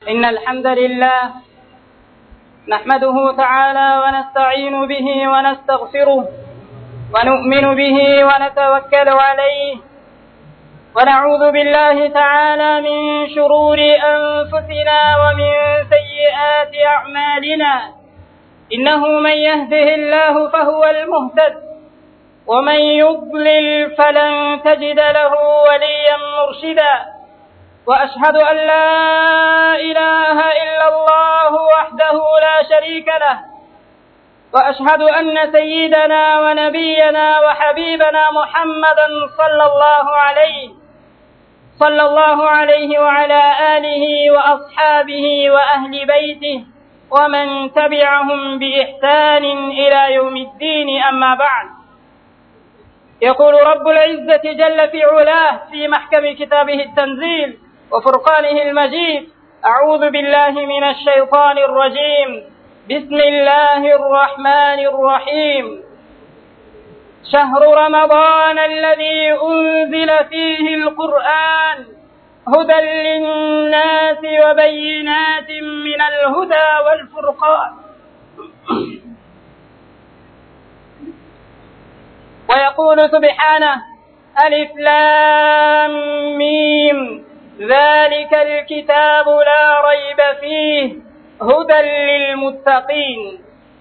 إن الحمد لله نحمده تعالى ونستعين به ونستغفره ونؤمن به ونتوكل عليه ونعوذ بالله تعالى من شرور أنفسنا ومن سيئات أعمالنا إنه من يهده الله فهو المهتد ومن يضلل فلن تجد له وليا مرشدا وأشهد أن لا إله إلا الله وحده لا شريك له وأشهد أن سيدنا ونبينا وحبيبنا محمدا صلى الله عليه صلى الله عليه وعلى آله وأصحابه وأهل بيته ومن تبعهم بإحسان إلى يوم الدين أما بعد يقول رب العزة جل في علاه في محكم كتابه التنزيل وفرقانه المجيد أعوذ بالله من الشيطان الرجيم بسم الله الرحمن الرحيم شهر رمضان الذي أنزل فيه القرآن هدى للناس وبينات من الهدى والفرقان ويقول سبحانه ألف لام ميم ذلك الكتاب لا ريب فيه هدى للمتقين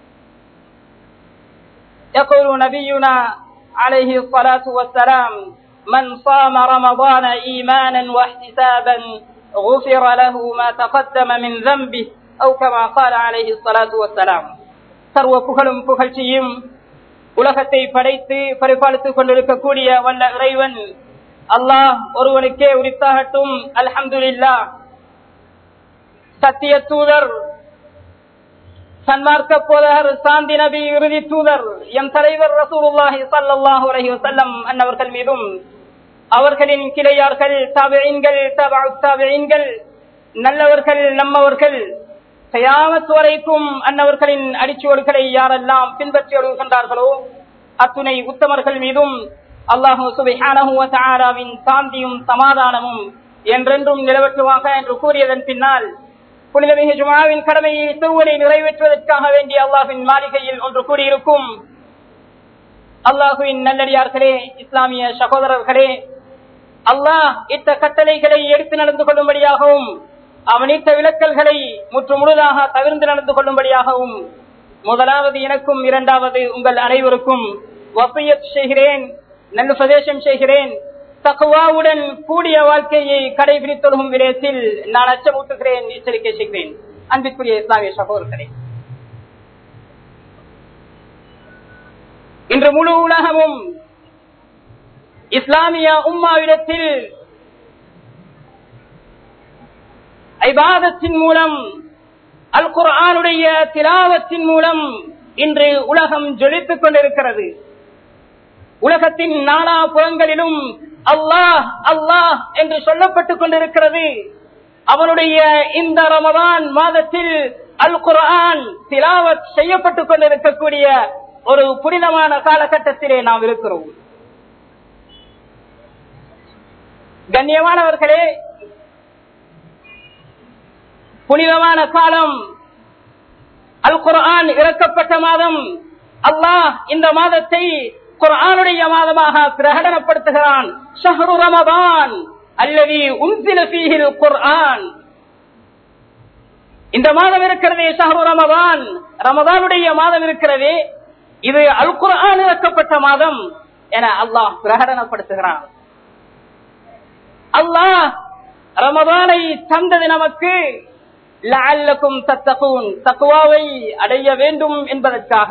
يقول نبينا عليه الصلاة والسلام من صام رمضان إيمانا واحتسابا غفر له ما تقدم من ذنبه أو كما قال عليه الصلاة والسلام சர்வ புகழும் புகழ்ச்சியும் உலகத்தை படைத்து பரிபாலித்துக் கொண்டிருக்கக்கூடிய வல்ல இறைவன் அல்லாஹ் ஒருவனுக்கே உரித்தாகட்டும் அல்ஹம்துலில்லா சத்திய தூதர் சன்மார்க்க போதகர் சாந்தி நபி இறுதி தூதர் எம் தலைவர் ரசூலுல்லாஹி ஸல்லல்லாஹு அலைஹி வஸல்லம் அன்னவர்கள் மீதும் அவர்களின் கிளையார்கள் தாபியீன்கள் தபஉ தாபியீன்கள் நல்லவர்கள் நம்மவர்கள் கயாமத் வரைக்கும் அன்னவர்களின் அடிச்சுவடுகளை யாரெல்லாம் பின்பற்றி வருகின்றார்களோ அத்துணை உத்தமர்கள் மீதும் அல்லாஹு சுபஹானஹு வ தஆலாவின் சாந்தியும் சமாதானமும் என்றென்றும் நிலவற்றுவாக என்று கூறியதன் பின்னால் புனிதமிகு ஜுமாவின் கடமையை திருவனை நிறைவேற்றுவதற்காக வேண்டிய அல்லாஹின் மாளிகையில் ஒன்று கூடியிருக்கும் அல்லாஹுவின் நல்லடியார்களே இஸ்லாமிய சகோதரர்களே அல்லாஹ் இட்ட கட்டளைகளை எடுத்து நடந்து கொள்ளும்படியாகவும் அவனிட்ட விளக்கல்களை முற்று முழுதாக தவிர்த்து நடந்து கொள்ளும்படியாகவும் முதலாவது எனக்கும் இரண்டாவது உங்கள் அனைவருக்கும் வசியத் செய்கிறேன் நல்லுபதேசம் செய்கிறேன் தக்குவாவுடன் கூடிய வாழ்க்கையை கடைபிடித்தொழுகும் விடயத்தில் நான் அச்சமூட்டுகிறேன் எச்சரிக்கை செய்கிறேன் அன்பிற்குரிய இஸ்லாமிய சகோதரர்களே இன்று முழு உலகமும் இஸ்லாமிய உம்மாவிடத்தில் ஐபாதத்தின் மூலம் அல் குர்ஆனுடைய திலாவத்தின் மூலம் இன்று உலகம் ஜொலித்துக் கொண்டிருக்கிறது உலகத்தின் நாலா புறங்களிலும் அல்லாஹ் அல்லாஹ் என்று சொல்லப்பட்டுக் கொண்டிருக்கிறது அவனுடைய இந்த ரமதான் மாதத்தில் அல் குர்ஆன் திலாவத் செய்யப்பட்டுக் கொண்டிருக்கக்கூடிய ஒரு புனிதமான காலகட்டத்திலே நாம் இருக்கிறோம் கண்ணியமானவர்களே புனிதமான காலம் அல் குர்ஆன் இறக்கப்பட்ட மாதம் அல்லாஹ் இந்த மாதத்தை குர்ஆனுடைய மாதமாக பிரகடனப்படுத்துகிறான் ஷஹ்ரு ரமதான் அல்லது உன்சில ஃபீஹில் குர்ஆன் இந்த மாதம் இருக்கிறதே ஷஹ்ரு ரமதான் ரமதானுடைய மாதம் இருக்கிறதே இது அல் குர்ஆன் இறக்கப்பட்ட மாதம் என அல்லாஹ் பிரகடனப்படுத்துகிறான் அல்லாஹ் ரமதானை தந்தது நமக்கு லஅல்லக்கும் தத்தகூன் தக்குவாவை அடைய வேண்டும் என்பதற்காக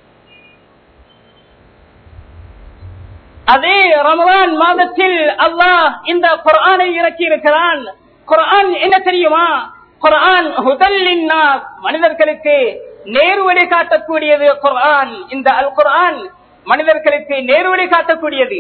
அதே ரமதான் மாதத்தில் அல்லாஹ் இந்த குர்ஆனை இறக்கி இருக்கிறான் குர்ஆன் என்ன தெரியுமா குர்ஆன் ஹுதல்லின் மனிதர்களுக்கு நேர்வழி காட்டக்கூடியது குர்ஆன் இந்த அல் குர்ஆன் மனிதர்களுக்கு நேர்வழி காட்டக்கூடியது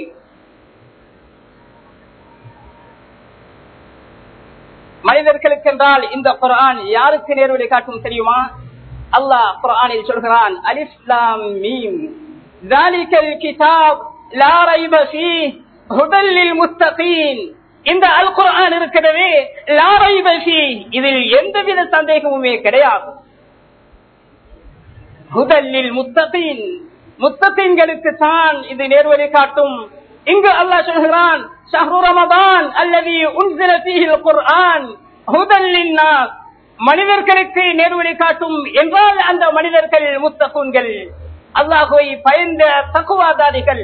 மனிதர்களுக்கு என்றால் இந்த குர்ஆன் யாருக்கு நேர்வழி காட்டும் தெரியுமா அல்லாஹ் குர்ஆனில் சொல்கிறான் அலிஸ்லாம் மீம் ذلك الكتاب لا ريب فيه هدى للمتقين இந்த அல் குர்ஆன் இருக்கிறது லாரை பசி இதில் எந்தவித சந்தேகமுமே கிடையாது முதலில் முத்தகீன் முத்தகீன்களுக்கு தான் இது நேர்வழி காட்டும் இங்கு அல்லாஹ் சொல்கிறான் ஷஹ்ரு ரமதான் அல்லது உன்சில ஃபீஹில் குர்ஆன் ஹுதல் லின்னாஸ் மனிதர்களுக்கு நேர்வழி காட்டும் என்றால் அந்த மனிதர்கள் முத்தகுன்கள் அல்லாஹுவை பயந்த தக்குவாதாரிகள்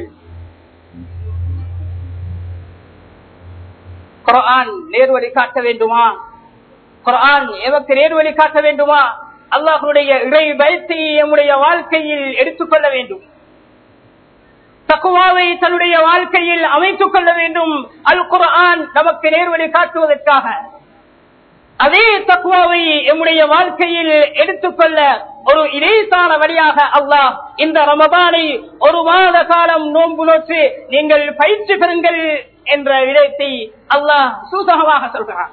குரான் நேர்வழி காட்ட வேண்டுமா குரான் எமக்கு நேர்வழி காட்ட வேண்டுமா அல்லாஹுடைய இறை பயத்தை நம்முடைய வாழ்க்கையில் எடுத்துக்கொள்ள வேண்டும் தக்குவாவை தன்னுடைய வாழ்க்கையில் அமைத்துக் கொள்ள வேண்டும் அல் குர்ஆன் நமக்கு நேர்வழி காட்டுவதற்காக அதே தக்குவாவை எம்முடைய வாழ்க்கையில் எடுத்துக்கொள்ள ஒரு இலேசான வழியாக அல்லாஹ் இந்த ரமபானை ஒரு மாத காலம் நோன்பு நோற்று நீங்கள் பயிற்சி பெறுங்கள் என்ற விடயத்தை அல்லாஹ் சூசகமாக சொல்கிறார்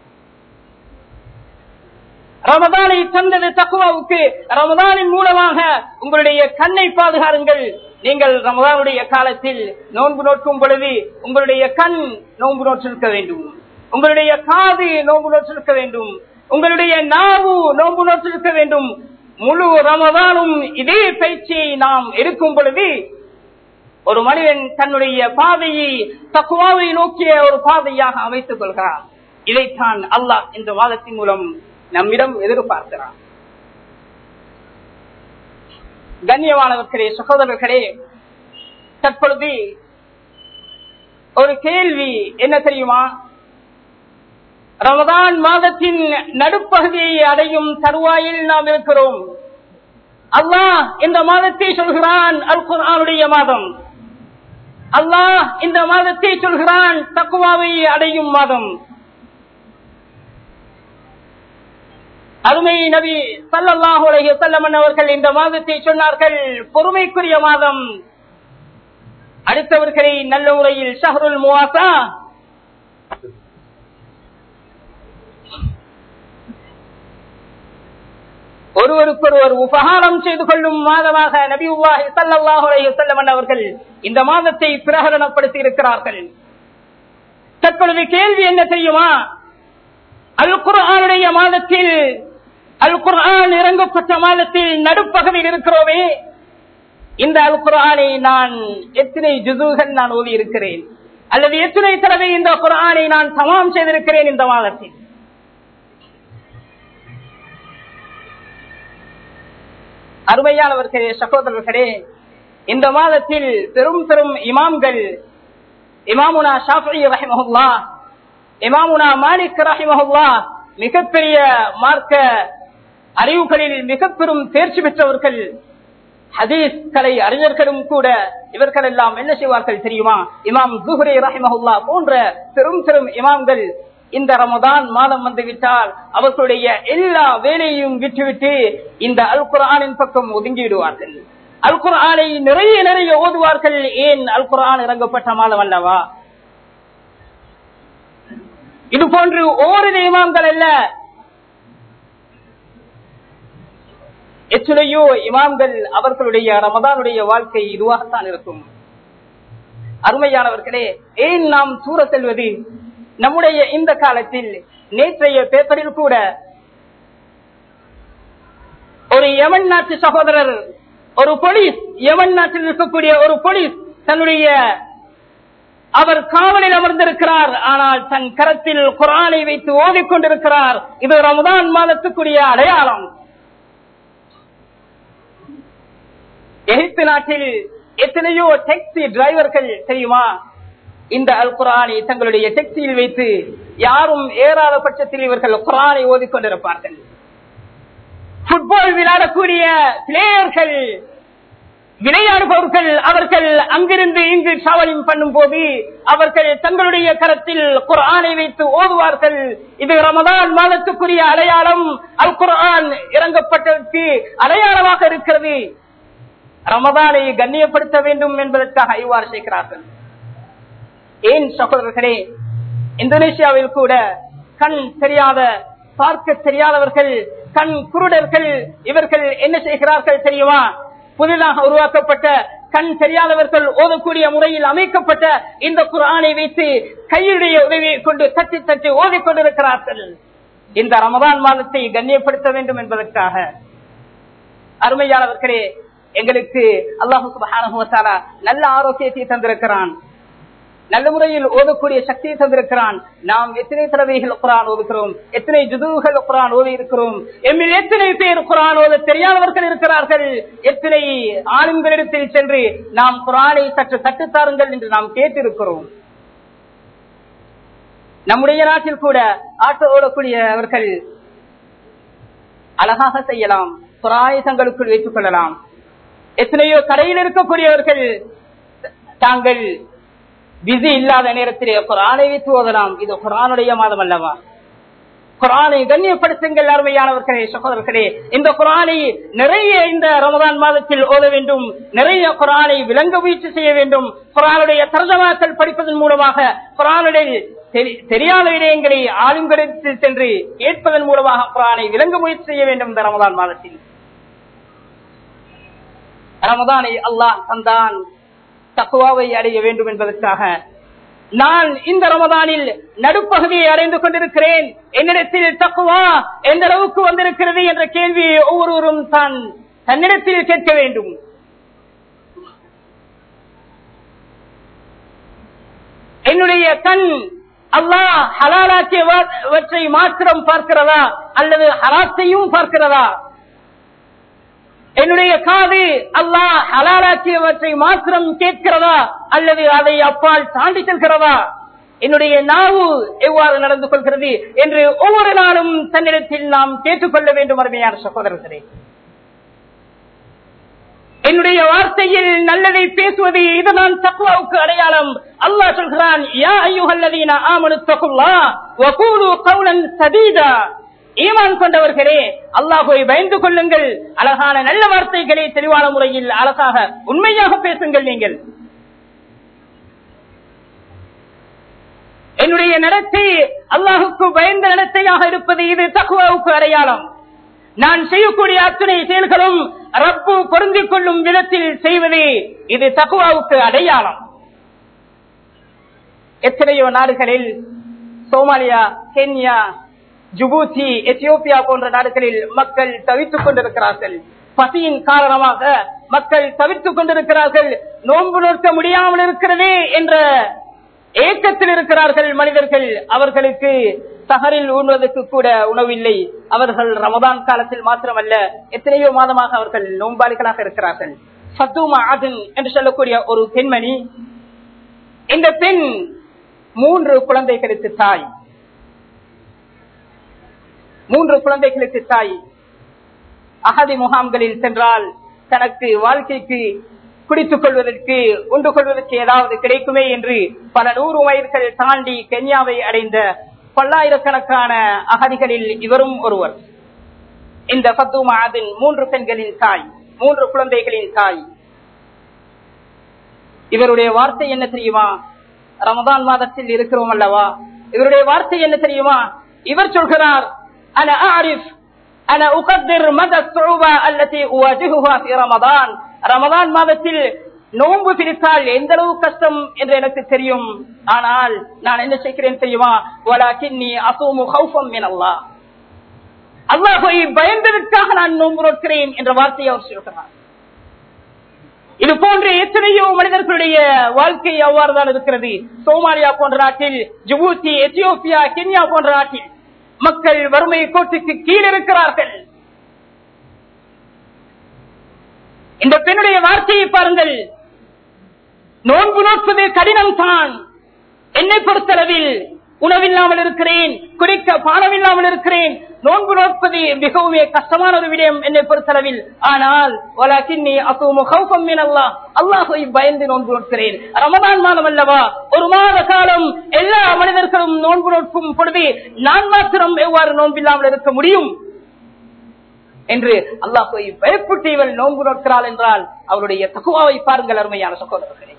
ரமதானை தந்தது தக்குவாவுக்கு ரமதானின் மூலமாக உங்களுடைய கண்ணை பாதுகாருங்கள் நீங்கள் ரமதானுடைய காலத்தில் நோன்பு நோக்கும் பொழுது உங்களுடைய கண் நோன்பு நோற்றிருக்க வேண்டும் உங்களுடைய காது நோன்பு நோற்றிருக்க வேண்டும் உங்களுடைய நாவு நோன்பு நோற்றிருக்க வேண்டும் முழு ரமதானும் இதே பயிற்சியை நாம் எடுக்கும் பொழுது ஒரு மனிதன் தன்னுடைய பாதையை தக்குவாவை நோக்கிய ஒரு பாதையாக அமைத்துக் கொள்கிறான் இதைத்தான் அல்லாஹ் இந்த வாதத்தின் மூலம் நம்மிடம் எதிர்பார்க்கிறான் கண்ணியமானவர்களே சகோதரர்களே தற்பொழுது ஒரு கேள்வி என்ன தெரியுமா ரமதான் மாதத்தின் நடுப்பகுதியை அடையும் தருவாயில் நாம் இருக்கிறோம் அல்லாஹ் இந்த மாதத்தை சொல்கிறான் அல் குர்ஆனுடைய மாதம் அல்லாஹ் இந்த மாதத்தை சொல்கிறான் தக்குவாவை அடையும் மாதம் அருமை நபி சல்லல்லாஹு அலைஹி வஸல்லம் அவர்கள் இந்த மாதத்தை சொன்னார்கள் பொறுமைக்குரிய மாதம் அடுத்தவர்களை நல்ல முறையில் ஷஹருல் முவாசா ஒருவருக்கொருவர் உபகாரம் செய்து கொள்ளும் மாதமாக நபி உல்லாஹி சல்லாஹு அலைஹி வஸல்லம் அவர்கள் இந்த மாதத்தை பிரகடனப்படுத்தி இருக்கிறார்கள் தற்பொழுது கேள்வி என்ன தெரியுமா அல் குர்ஆனுடைய மாதத்தில் அல் குர்ஆன் இறங்கப்பட்ட மாதத்தில் நடுப்பகுதியில் இருக்கிறோமே இந்த அல் குர்ஆனை நான் எத்தனை ஜுதுகள் நான் ஓதி இருக்கிறேன் அல்லது எத்தனை தடவை இந்த குர்ஆனை நான் தமாம் செய்திருக்கிறேன் இந்த மாதத்தில் அருமையானவர்களே சகோதரர்களே இந்த மாதத்தில் பெரும் பெரும் இமாம்கள் இமாமுனா ஷாஃபி ரஹிமஹுல்லா இமாமுனா மாலிக் ரஹிமஹுல்லா மிகப்பெரிய மார்க்க அறிவுகளில் மிக பெரும் தேர்ச்சி பெற்றவர்கள் ஹதீஸ் கலை அறிஞர்களும் கூட இவர்கள் எல்லாம் என்ன செய்வார்கள் தெரியுமா இமாம் ஜுஹ்ரி ரஹிமஹுல்லா போன்ற பெரும் பெரும் இமாம்கள் இந்த ரமதான் மாதம் வந்துவிட்டால் அவர்களுடைய எல்லா வேலையும் விட்டுவிட்டு இந்த அல் குரானின் பக்கம் ஒதுங்கி விடுவார்கள் அல் குரானை நிறைய நிறைய ஓதுவார்கள் ஏன் அல் குரான் இறங்கப்பட்ட மாதம் அல்லவா இது போன்று ஓரிரு இமாம்கள் அல்ல எத்தனையோ இமாம்கள் அவர்களுடைய ரமதானுடைய வாழ்க்கை இதுவாகத்தான் இருக்கும் அருமையானவர்களே ஏன் நாம் தூர செல்வது நம்முடைய இந்த காலத்தில் நேற்றைய பேப்பரில் கூட ஒரு யமன் நாட்டு சகோதரர் ஒரு போலீஸ் யமன் நாட்டில் இருக்கக்கூடிய ஒரு போலீஸ் தன்னுடைய அவர் காவலில் அமர்ந்திருக்கிறார் ஆனால் தன் கரத்தில் குரானை வைத்து ஓதிக்கொண்டிருக்கிறார் இது ரமதான் மாதத்துக்குரிய அடையாளம் எகிப்து நாட்டில் எத்தனையோ டாக்ஸி டிரைவர்கள் தெரியுமா இந்த அல் குரானை தங்களுடைய டெக்ஸியில் வைத்து யாரும் ஏறாத பட்சத்தில் இவர்கள் குரானை ஓதிக்கொண்டிருப்பார்கள் புட்பால் விளையாடக்கூடிய பிளேயர்கள் விளையாடுபவர்கள் அவர்கள் அங்கிருந்து இங்கு டிராவலிங் பண்ணும் போது அவர்கள் தங்களுடைய கரத்தில் குரானை வைத்து ஓதுவார்கள் இது ரமதான் மாதத்துக்குரிய அடையாளம் அல் குரான் இறங்கப்பட்டதற்கு அடையாளமாக இருக்கிறது ரமதானை கண்ணியப்படுத்த வேண்டும் என்பதற்காக இவ்வாறு செய்கிறார்கள் ஏன் சகோதரர்களே இந்தோனேஷியாவில் கூட கண் தெரியாத பார்க்க தெரியாதவர்கள் கண் குருடர்கள் இவர்கள் என்ன செய்கிறார்கள் தெரியுமா புதிதாக உருவாக்கப்பட்ட கண் தெரியாதவர்கள் ஓதக்கூடிய முறையில் அமைக்கப்பட்ட இந்த குரானை வைத்து கையுடைய உதவியை கொண்டு தட்டி தட்டி ஓதிக் கொண்டிருக்கிறார்கள் இந்த ரமதான் மாதத்தை கண்ணியப்படுத்த வேண்டும் என்பதற்காக அருமையானவர்களே எங்களுக்கு அல்லாஹு சுபஹானஹு வ தஆலா நல்ல ஆரோக்கியத்தை தந்திருக்கிறான் நல்ல முறையில் ஓதக்கூடிய சக்தியை தந்திருக்கிறான் நாம் எத்தனை தடவைகள் குரான் ஓதுகிறோம் எத்தனை ஜுதுகள் குரான் ஓதி இருக்கிறோம் எம்மில் எத்தனை பேர் குரான் ஓத தெரியாதவர்கள் இருக்கிறார்கள் எத்தனை ஆளுங்களிடத்தில் சென்று நாம் குரானை சற்று தட்டுத்தாருங்கள் என்று நாம் கேட்டிருக்கிறோம் நம்முடைய நாட்டில் கூட ஆட்டோ ஓடக்கூடியவர்கள் அழகாக செய்யலாம் குரானை தங்களுக்குள் வைத்துக் கொள்ளலாம் எத்தனையோ கடையில் இருக்கக்கூடியவர்கள் தாங்கள் பிஸி இல்லாத நேரத்திலே குரானை வைத்து ஓதலாம் இது குரானுடைய மாதம் அல்லவா குரானை கண்ணியப்படுத்துங்கள் அருமையானவர்களே சகோதரர்களே இந்த குரானை நிறைய இந்த ரமதான் மாதத்தில் ஓத வேண்டும் நிறைய குரானை விளங்க முயற்சி செய்ய வேண்டும் குரானுடைய தர்ஜமாக்கள் படிப்பதன் மூலமாக குரானுடைய தெரி- தெரியாத விடயங்களை ஆளுங்களிடத்தில் சென்று கேட்பதன் மூலமாக குரானை விளங்க முயற்சி செய்ய வேண்டும் இந்த ரமதான் மாதத்தில் ரமதானை அல்லாஹ் தந்தான் தக்குவாவை அடைய வேண்டும் என்பதற்காக நான் இந்த ரமதானில் நடுப்பகுதியை அடைந்து கொண்டிருக்கிறேன் என்னிடத்தில் தக்குவா எந்த அளவுக்கு வந்திருக்கிறது என்ற கேள்வியை ஒவ்வொருவரும் தான் தன்னிடத்தில் கேட்க வேண்டும் என்னுடைய கண் அல்லாஹ் ஹலாலாக்கியவற்றை மாத்திரம் பார்க்கிறதா அல்லது ஹராத்தையும் பார்க்கிறதா என்னுடைய காது அல்லாஹ் ஹலாலாக்கியவற்றை மாத்திரம் கேட்கிறதா அல்லது அதை அப்பால் தாண்டி செல்கிறதா என்னுடைய நாவு எவ்வாறு நடந்து கொள்கிறது என்று ஒவ்வொரு நாளும் தன்னிடத்தில் நாம் கேட்டுக்கொள்ள வேண்டும் அருமையான சகோதரர்களே என்னுடைய வார்த்தையில் நல்லதை பேசுவது இதுதான் தக்குவாவுக்கு அடையாளம் அல்லாஹ் சொல்கிறான் யா ஐயுஹல்லதீன ஆமனு தகுல்லா வகூலு கௌலன் சதீதா ஈமான் கொண்டவர்களே அல்லாஹுவை பயந்து கொள்ளுங்கள் அழகான நல்ல வார்த்தைகளை தெளிவான முறையில் அழகாக உண்மையாக பேசுங்கள் நீங்கள் என்னுடைய நடத்தை அல்லாஹுக்கு பயந்த நடத்தையாக இருப்பது இது தக்குவாவுக்கு அடையாளம் நான் செய்யக்கூடிய அத்தனை செயல்களும் ரப்பு பொருந்திக் கொள்ளும் விதத்தில் செய்வது இது தக்குவாவுக்கு அடையாளம் எத்தனையோ நாடுகளில் சோமாலியா கென்யா ஜிபூத்தி எத்தியோப்பியா போன்ற நாடுகளில் மக்கள் தவித்துக் கொண்டிருக்கிறார்கள் பசியின் காரணமாக மக்கள் தவித்துக் கொண்டிருக்கிறார்கள் நோன்பு நோக்க முடியாமல் இருக்கிறதே என்ற ஏக்கத்தில் இருக்கிறார்கள் மனிதர்கள் அவர்களுக்கு சஹரில் ஊன்வதற்கு கூட உணவில்லை அவர்கள் ரமதான் காலத்தில் மாத்திரமல்ல எத்தனையோ மாதமாக அவர்கள் நோம்பாளிகளாக இருக்கிறார்கள் ஃபத்தூமா ஆதன் என்று சொல்லக்கூடிய ஒரு பெண்மணி இந்த பெண் மூன்று குழந்தைகளுக்கு தாய் மூன்று குழந்தைகளுக்கு தாய் அகதி முகாம்களில் சென்றால் தனக்கு வாழ்க்கைக்கு குடித்துக் கொள்வதற்கு உண்டு கொள்வதற்கு ஏதாவது கிடைக்குமே என்று பல நூறு மைல்கள் தாண்டி கென்யாவை அடைந்த பல்லாயிரக்கணக்கான அகதிகளில் இவரும் ஒருவர் இந்த பத்துமா அதின் மூன்று பெண்களின் தாய் மூன்று குழந்தைகளின் தாய் இவருடைய வார்த்தை என்ன தெரியுமா ரமதான் மாதத்தில் இருக்கிறோம் அல்லவா இவருடைய வார்த்தை என்ன தெரியுமா இவர் சொல்கிறார் أنا أعرف أنا أقدر مدى الصعوبة التي أواجهها في رمضان ரமதான் மாதத்தில் நோன்பு பிரித்தால் எந்த அளவு கஷ்டம் என்று எனக்கு தெரியும் ஆனால் நான் என்ன செய்கிறேன் தெரியுமா வலாக்கின்னி அசூமு ஹௌஃபம் மின் அல்லாஹ் அல்லாஹை பயந்ததற்காக நான் நோன்பு நோக்கிறேன் என்ற வார்த்தையை அவர் சொல்கிறார் இது போன்ற எத்தனையோ மனிதர்களுடைய வாழ்க்கை அவ்வாறு தான் இருக்கிறது சோமாலியா போன்ற நாட்டில் ஜிபூத்தி எத்தியோப்பியா கென்யா போன்ற நாட்டில் மக்கள் வறுமை கோட்டுக்கு கீழ் இருக்கிறார்கள் இந்த பெண்ணுடைய வார்த்தையை பாருங்கள் நோன்பு நோற்பது கடினம் தான் என்னை பொறுத்தளவில் உணவில்லாமல் இருக்கிறேன் குடிக்க பானமில்லாமல் இருக்கிறேன் நோன்பு நோற்பது மிகவும் கஷ்டமான ஒரு விடயம் என்னை பொறுத்தளவில் ஆனால் அல்லாஹை பயந்து நோன்பு நோக்கிறேன் ரமதான் மாதம் அல்லவா ஒரு மாத காலம் எல்லா மனிதர்களும் நோன்பு நோக்கும் பொழுது நான் மாத்திரம் எவ்வாறு நோன்பில்லாமல் இருக்க முடியும் என்று அல்லாஹை பயப்பட்டு இவள் நோன்பு நோக்கிறாள் என்றால் அவருடைய தகுவாவை பாருங்கள் அருமையான சகோதரர்களே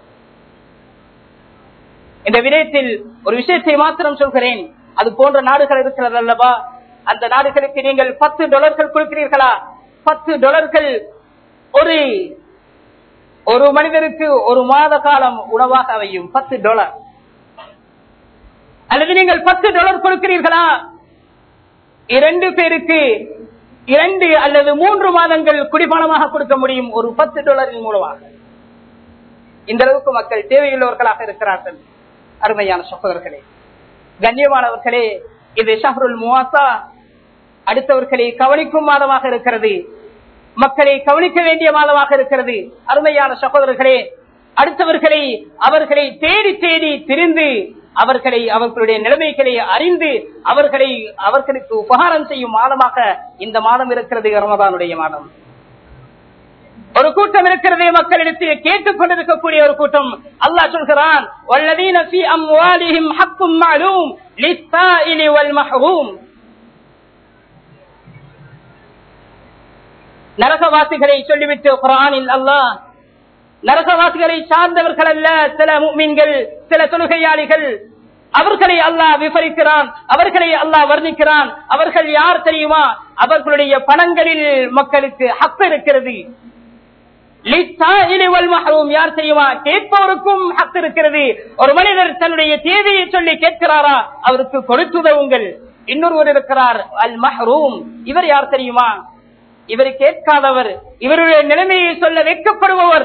இந்த விடயத்தில் ஒரு விஷயத்தை மாத்திரம் சொல்கிறேன் அது போன்ற நாடுகள் இருக்கிறது அல்லவா அந்த நாடுகளுக்கு நீங்கள் பத்து டாலர்கள் கொடுக்கிறீர்களா பத்து டாலர்கள் ஒரு ஒரு மனிதருக்கு ஒரு மாத காலம் உணவாக அமையும் பத்து டாலர் அல்லது நீங்கள் பத்து டாலர் கொடுக்கிறீர்களா இரண்டு பேருக்கு இரண்டு அல்லது மூன்று மாதங்கள் குடிப்பணமாக கொடுக்க முடியும் ஒரு பத்து டாலரின் மூலமாக இந்த அளவுக்கு மக்கள் தேவையுள்ளவர்களாக இருக்கிறார்கள் அருமையான சகோதரர்களே கண்ணியமானவர்களே இது ஷஹருல் முவாசா அடுத்தவர்களை கவனிக்கும் மாதமாக இருக்கிறது மக்களை கவனிக்க வேண்டிய மாதமாக இருக்கிறது அருமையான சகோதரர்களே அடுத்தவர்களை அவர்களை தேடி தேடி திரிந்து அவர்களை அவர்களுடைய நிலைமைகளை அறிந்து அவர்களை அவர்களுக்கு உபகாரம் செய்யும் மாதமாக இந்த மாதம் இருக்கிறது ரமதானுடைய மாதம் ஒரு கூட்டம் இருக்கிறது மக்களிடத்தில் கேட்டுக் கொண்டிருக்கக்கூடிய ஒரு கூட்டம் அல்லாஹ் சொல்கிறான் வல்லதீன ஃபீ அம்வாலிஹிம் ஹக்கும் மஅலூம் லிஸ்ஸாயிலி வல் மஹ்ரூம் நரகவாசிகளை சொல்லிவிட்டு குரானில் அல்லாஹ் நரகவாசிகளை சார்ந்தவர்கள் அல்ல சில முக்மீன்கள் சில தொழுகையாளிகள் அவர்களை அல்லாஹ் விவரிக்கிறான் அவர்களை அல்லாஹ் வர்ணிக்கிறான் அவர்கள் யார் தெரியுமா அவர்களுடைய பணங்களில் மக்களுக்கு ஹக்கு இருக்கிறது யார் தெரியுமா கேட்பவருக்கும் ஹக்கு இருக்கிறது ஒரு மனிதர் தன்னுடைய தேவையை சொல்லி கேட்கிறாரா அவருக்கு கொடுத்துதவுங்கள் இன்னொருவர் இருக்கிறார் அல் மஹ்ரூம் இவர் யார் தெரியுமா இவர் கேட்காதவர் இவருடைய நிலைமையை சொல்ல வைக்கப்படுபவர்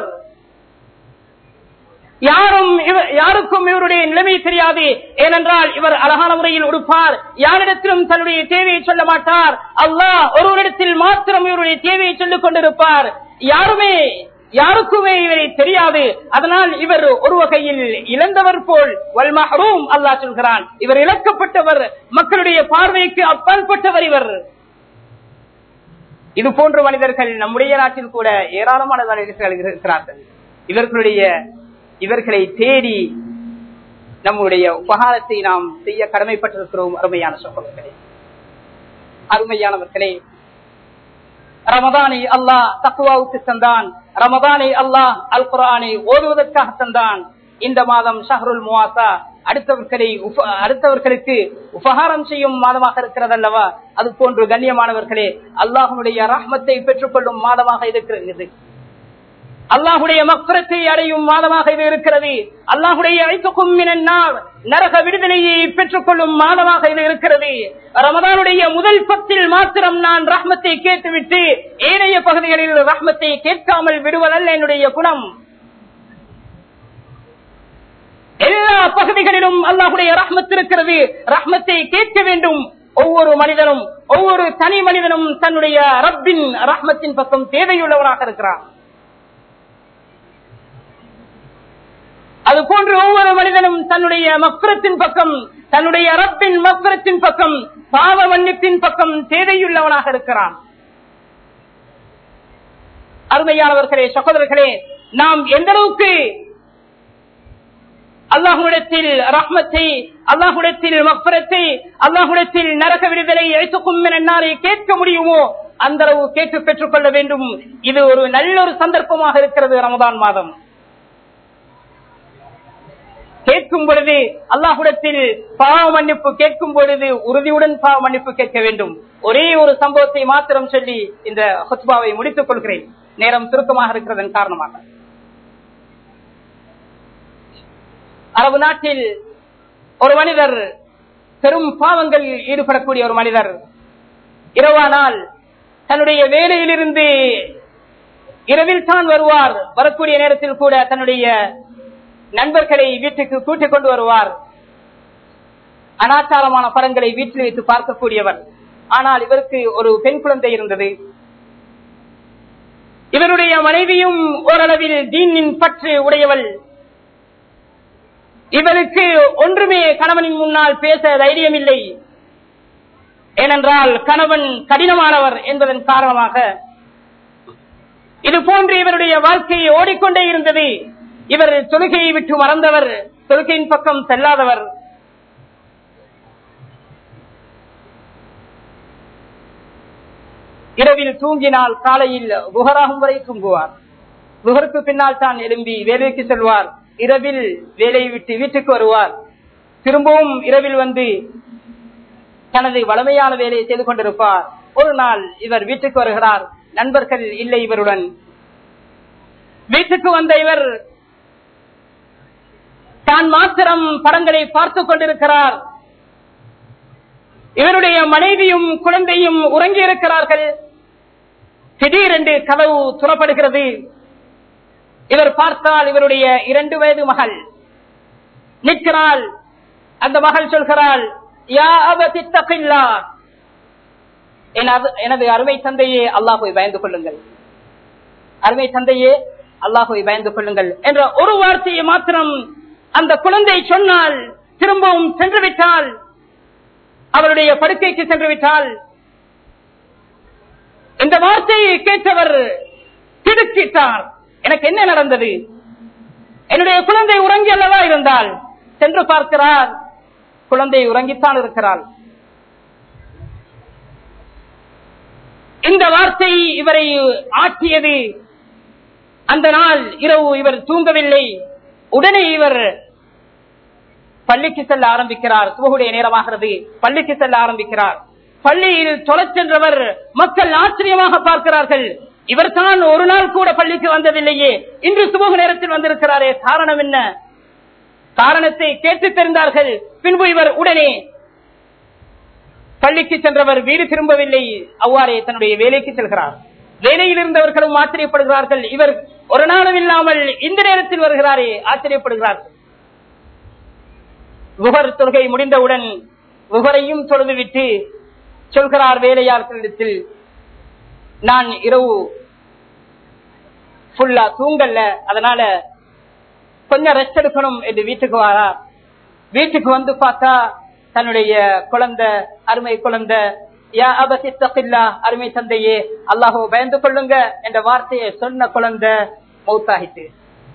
யாரும் யாருக்கும் இவருடைய நிலைமை தெரியாது ஏனென்றால் இவர் அழகான முறையில் உடுப்பார் யாரிடத்திலும் தன்னுடைய தேவையை சொல்ல மாட்டார் அல்லாஹ் ஒருவரிடத்தில் மாத்திரம் இவருடைய தேவையை சொல்லிக் கொண்டிருப்பார் யாருமே யாருக்குமே இவரை தெரியாது அதனால் இவர் ஒரு வகையில் இழந்தவர் போல் வல்மஹரூம் அல்லாஹ் சொல்கிறான் இவர் இழக்கப்பட்டவர் மக்களுடைய பார்வைக்கு அப்பாற்பட்டவர் இவர் இது போன்ற மனிதர்கள் நம்முடைய நாட்டில் கூட ஏராளமான மனிதர்கள் இருக்கிறார்கள் இவர்களுடைய இவர்களை தேடி நம்முடைய உபகாரத்தை நாம் செய்ய கடமைப்பட்டிருக்கிறோம் அருமையான சகோதரர்களே அருமையானவர்களே ரமதானை அல்லாஹ் தக்குவாவுக்கு தந்தான் ரமதானை அல்லாஹ் அல் குரானை ஓதுவதற்காக தந்தான் இந்த மாதம் ஷஹருல் முவாசா அடுத்தவர்களை அடுத்தவர்களுக்கு உபகாரம் செய்யும் மாதமாக இருக்கிறது அல்லவா அது போன்று கண்ணியமானவர்களே அல்லாஹனுடைய ரஹ்மத்தை பெற்றுக் கொள்ளும் மாதமாக இருக்கிறது அல்லாஹுடைய மக்ரத்தை அடையும் மாதமாக இது இருக்கிறது அல்லாஹுடைய அழைத்துக்கும் நரக விடுதலையை பெற்றுக் கொள்ளும் மாதமாக இது இருக்கிறது ரமதானுடைய முதல் பத்தில் மாத்திரம் நான் ரஹ்மத்தை கேட்டுவிட்டு ஏனைய பகுதிகளில் ரஹ்மத்தை கேட்காமல் விடுவதல்ல என்னுடைய குணம் எல்லா பகுதிகளிலும் அல்லாஹுடைய ரஹ்மத் இருக்கிறது ரஹ்மத்தை கேட்க வேண்டும் ஒவ்வொரு மனிதனும் ஒவ்வொரு தனி மனிதனும் தன்னுடைய ரப்பின் ரஹ்மத்தின் பக்கம் தேவையுள்ளவராக இருக்கிறார் அது போன்று ஒவ்வொரு மனிதனும் தன்னுடைய மக்குரத்தின் பக்கம் தன்னுடைய ரப்பின் மக்குரத்தின் பக்கம் பாவ மன்னிப்பின் பக்கம் தேவையுள்ளவனாக இருக்கிறான் அருமையானவர்களே சகோதரர்களே நாம் எந்த அளவுக்கு அல்லாஹுடத்தில் ரஹ்மத்தை அல்லாஹுடத்தில் மக்பரத்தை அல்லாஹுடத்தில் நரக விடுதலை அழைத்துக்கும் என்னாலே கேட்க முடியுமோ அந்த அளவு கேட்டு பெற்றுக் கொள்ள வேண்டும் இது ஒரு நல்ல ஒரு சந்தர்ப்பமாக இருக்கிறது ரமதான் மாதம் கேட்கும் பொழுது அல்லாஹுடத்தில் பாவ மன்னிப்பு கேட்கும் பொழுது உறுதியுடன் பாவ மன்னிப்பு கேட்க வேண்டும் ஒரே ஒரு சம்பவத்தை மாத்திரம் சொல்லி இந்த ஹுத்பாவை முடித்துக் கொள்கிறேன் நேரம் சுருக்கமாக இருக்கிறதன் காரணமாக அரபு நாட்டில் ஒரு மனிதர் பெரும் பாவங்களில் ஈடுபடக்கூடிய ஒரு மனிதர் இரவானால் தன்னுடைய வேலையிலிருந்து இரவில் தான் வருவார் வரக்கூடிய நேரத்தில் கூட தன்னுடைய நண்பர்களை வீட்டுக்கு கூட்டிக் கொண்டு வருவார் அனாச்சாரமான படங்களை வீட்டில் வைத்து பார்க்கக்கூடியவர் ஆனால் இவருக்கு ஒரு பெண் குழந்தை இருந்தது இவருடைய மனைவியும் ஓரளவில் தீனின் பற்று உடையவள் இவருக்கு ஒன்றுமே கணவனின் முன்னால் பேச தைரியம் இல்லை ஏனென்றால் கணவன் கடினமானவர் என்பதன் காரணமாக இது போன்று இவருடைய வாழ்க்கையை ஓடிக்கொண்டே இருந்தது இவர் தொழுகையை விட்டு மறந்தவர் தொழுகையின் பக்கம் செல்லாதவர் இரவில் தூங்கினால் காலையில் குஹராகும் வரை தூங்குவார் குஹருக்கு பின்னால் தான் எழும்பி வேலைக்கு செல்வார் இரவில் வேலையை விட்டு வீட்டுக்கு வருவார் திரும்பவும் இரவில் வந்து தனது வளமையான வேலையை செய்து கொண்டிருப்பார் ஒரு நாள் இவர் வீட்டுக்கு வருகிறார் நண்பர்கள் இல்லை இவருடன் வீட்டுக்கு வந்த இவர் தான் மாத்திரம் படங்களை பார்த்துக் கொண்டிருக்கிறார் இவருடைய மனைவியும் குழந்தையும் உறங்கி இருக்கிறார்கள் திடீரென்று கதவு துறப்படுகிறது இவர் பார்த்தால் இவருடைய இரண்டு வயது மகள் நிற்கிறாள் அந்த மகள் சொல்கிறாள் யா அபதி தகில்லா எனது- எனது அருமை தந்தையே அல்லாஹுவை பயந்து கொள்ளுங்கள் அருமை தந்தையே அல்லாஹுவை பயந்து கொள்ளுங்கள் என்ற ஒரு வார்த்தையை மாத்திரம் அந்த குழந்தை சொன்னால் திரும்பவும் சென்று விட்டால் அவருடைய படுக்கைக்கு சென்று விட்டால் இந்த வார்த்தையை கேட்டவர் திடுக்கிட்டார் எனக்கு என்ன நடந்தது என்னுடைய குழந்தை உறங்கி அல்லவா இருந்தால் சென்று பார்க்கிறார் குழந்தை உறங்கித்தான் இருக்கிறாள் இந்த வார்த்தை இவரை ஆற்றியது அந்த நாள் இரவு இவர் தூங்கவில்லை உடனே இவர் பள்ளிக்கு செல்ல ஆரம்பிக்கிறார் சுபகுடைய நேரமாகிறது பள்ளிக்கு செல்ல ஆரம்பிக்கிறார் பள்ளியில் தொலைச் சென்றவர் மக்கள் ஆச்சரியமாக பார்க்கிறார்கள் இவர் தான் ஒரு நாள் கூட பள்ளிக்கு வந்ததில்லையே இன்று சுபகு நேரத்தில் வந்திருக்கிறாரே காரணம் என்ன காரணத்தை கேட்டு தெரிந்தார்கள் பின்பு இவர் உடனே பள்ளிக்கு சென்றவர் வீடு திரும்பவில்லை அவ்வாறே தன்னுடைய வேலைக்கு செல்கிறார் வேலையில் இருந்தவர்களும் ஆச்சரியப்படுகிறார்கள் இவர் ஒரு நாளும் இல்லாமல் இந்த நேரத்தில் வருகிறாரே ஆச்சரியப்படுகிறார்கள் புகர் தொழுகை முடிந்தவுடன் புகரையும் தொழுதுவிட்டு சொல்கிறார் வேலையாளர்களிடத்தில் நான் இரவு ஃபுல்லா தூங்கல்ல அதனால கொஞ்சம் ரெஸ்ட் எடுக்கணும் என்று வீட்டுக்கு வாரா வீட்டுக்கு வந்து பார்த்தா தன்னுடைய குழந்தை அருமை குழந்தை யா அபதி தகில்லா அருமை தந்தையே அல்லாஹோ பயந்து கொள்ளுங்க என்ற வார்த்தையை சொன்ன குழந்தை மௌத்தாகிட்டு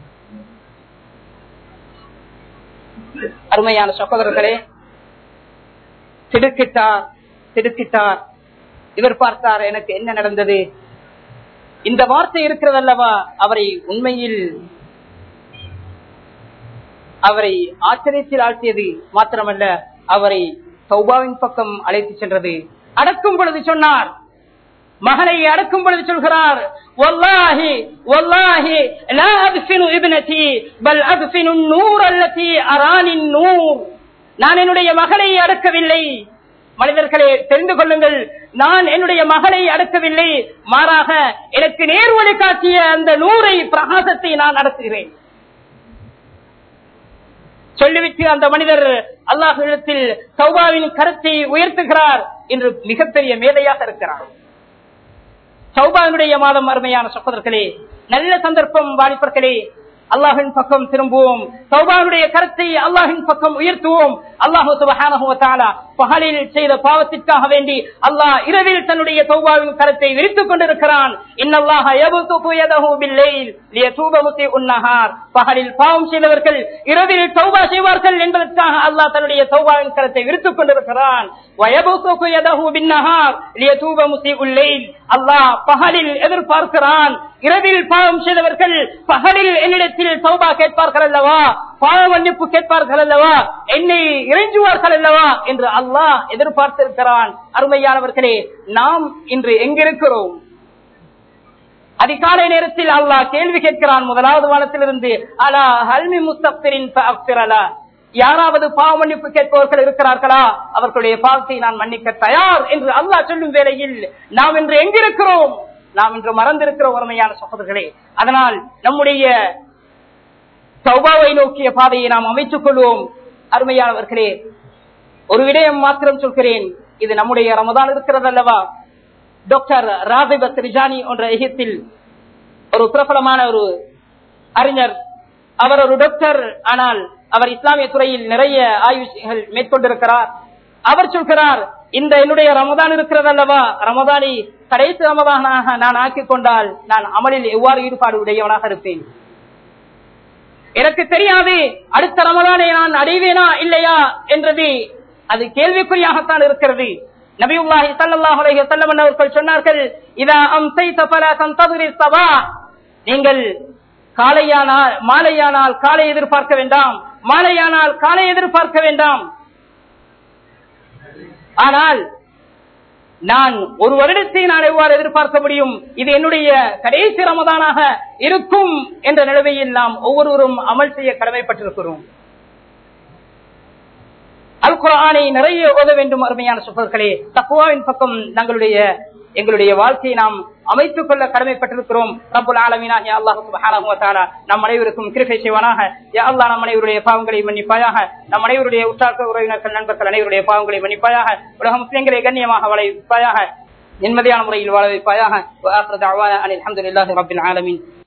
அருமையான சகோதரர்களே திடுக்கிட்டார் திடுக்கிட்டார் இவர் பார்த்தார் எனக்கு என்ன நடந்தது இந்த வார்த்தை இருக்கிறதல்லவா அவரை உண்மையில் அவரை ஆச்சரியத்தில் ஆழ்த்தியது மாத்திரமல்ல அவரை சௌபாவின் பக்கம் அழைத்து சென்றது அடக்கும் பொழுது சொன்னார் மகனை அடக்கும் பொழுது சொல்கிறார் வல்லாஹி வல்லாஹி லா அத்ஃபினு இப்னதி பல் அத்ஃபினு நூர் அல்லதி அரானி நூர் நான் என்னுடைய மகளை அடக்கவில்லை மனிதர்களே தெரிந்து கொள்ளுங்கள் நான் என்னுடைய மகளை அடக்கவில்லை மாறாக எனக்கு நேர்வழி காட்டிய அந்த நூரை பிரகாசத்தை நான் அடக்குகிறேன் சொல்லிவிட்டு அந்த மனிதர் அல்லாஹிடத்தில் சௌபாவின் கருத்தை உயர்த்துகிறார் என்று மிகப்பெரிய மேதையாக இருக்கிறார் சௌபாவினுடைய மாதம் அருமையான சகோதரர்களே நல்ல சந்தர்ப்பம் வாலிபர்களே அல்லாஹின் பக்கம் திரும்புவோம் சௌபானுடைய கருத்தை அல்லாஹின் பக்கம் உயர்த்துவோம் அல்லாஹு சுபஹானஹு வ தஆலா பகலில் செய்த பாவத்திற்காக வேண்டி அல்லாஹ் இரவில் தன்னுடைய தௌபாவின் கருத்தை விரித்துக் கொண்டிருக்கிறான் இன்னல்லாஹ யபசுது யதஹு பில்லைல் லியதூப முஸீஉன் நஹார் பகலில் பாவம் செய்தவர்கள் இரவில் தௌபா செய்வார்கள் என்பதற்காக அல்லாஹ் தன்னுடைய தௌபாவின் கருத்தை விரித்துக் கொண்டிருக்கிறான் வயபசுது யதஹு பின்னஹார் லியதூப முஸீஉல் லைல் அல்லாஹ் பகலில் எதிர்பார்க்கிறான் இரவில் பாவம் செய்தவர்கள் பகலில் என்னிடத்தில் சௌபா கேட்பார்கள் அல்லவா பாவ மன்னிப்பு கேட்பார்கள் அல்லவா என்னை இறைஞ்சுவார்கள் அல்லவா என்று அல்லாஹ் எதிர்பார்த்திருக்கிறான் அருமையானவர்களே நாம் இன்று எங்கிருக்கிறோம் அதிகாலை நேரத்தில் அல்லாஹ் கேள்வி கேட்கிறான் முதலாவது வானத்திலிருந்து அலா ஹல்மி முஸ்தபிரின் அலா யாராவது பாவ மன்னிப்பு கேட்பவர்கள் இருக்கிறார்களா அவர்களுடைய பாவத்தை நான் மன்னிக்க தயார் என்று அல்லாஹ் சொல்லும் வேளையில் நாம் இன்று எங்கிருக்கிறோம் நாம் இன்று மறந்திருக்கிற உண்மையான சகோதரர்களே அதனால் நம்முடைய சௌபாவை நோக்கிய பாதையை நாம் அமைத்துக் கொள்வோம் அருமையானவர்களே ஒரு விடயம் மாத்திரம் சொல்கிறேன் இது நம்முடைய ரமதான் இருக்கிறது அல்லவா டாக்டர் ராபிபத் ரிஜானி என்ற எகிப்தில் ஒரு பிரபலமான ஒரு அறிஞர் அவர் ஒரு டாக்டர் ஆனால் அவர் இஸ்லாமிய துறையில் நிறைய ஆய்வுகள் மேற்கொண்டிருக்கிறார் அவர் சொல்கிறார் இந்த என்னுடைய ரமதான் இருக்கிறது அல்லவா ரமதானை கடைசி ரமதானாக நான் ஆக்கிக் கொண்டால் நான் அமலில் எவ்வாறு ஈடுபாடு உடையவனாக இருப்பேன் எனக்கு தெரியாது அடுத்த ரமதானை நான் அடைவேனா இல்லையா என்றது அது கேள்விக்குறியாகத்தான் இருக்கிறது நபியுல்லாஹி ஸல்லல்லாஹு அலைஹி வஸல்லம் அவர்கள் சொன்னார்கள் இதா அம்சைத ஃபலா தந்ததிரி ஸபா நீங்கள் காலையானால் மாலையானால் காலை எதிர்பார்க்க வேண்டாம் மாலையானால் காலை எதிர்பார்க்க வேண்டாம் ஆனால் நான் ஒரு வருடத்தை நான் எவ்வாறு எதிர்பார்க்க முடியும் இது என்னுடைய கடைசி ரமதானாக இருக்கும் என்ற நிலைமையில் நாம் ஒவ்வொருவரும் அமல் செய்ய கடமைப்பட்டிருக்கிறோம் அல் குரானை நிறைய ஓத வேண்டும் அருமையான சுகர்களே தக்குவாவின் பக்கம் தங்களுடைய எங்களுடைய வாழ்க்கையை நாம் அமைத்துக் கொள்ள கடமைப்பட்டிருக்கிறோம் ரப்புல் ஆலமீனாகிய அல்லாஹ் சுப்ஹானஹு வ தஆலா நம் அனைவருக்கும் கிருபை செய்வானாக யா அல்லாஹ் நம் அனைவருடைய பாவங்களை மன்னிப்பாயாக நம் அனைவருடைய உற்றாக்க உறவினர்கள் நண்பர்கள் அனைவருடைய பாவங்களை மன்னிப்பாயாக உலக முஸ்லிம்களை கண்ணியமாக வாழ வைப்பாயாக நிம்மதியான முறையில் வாழ வைப்பாயாக வ ஆখির دعوانا ان الحمد لله رب العالمين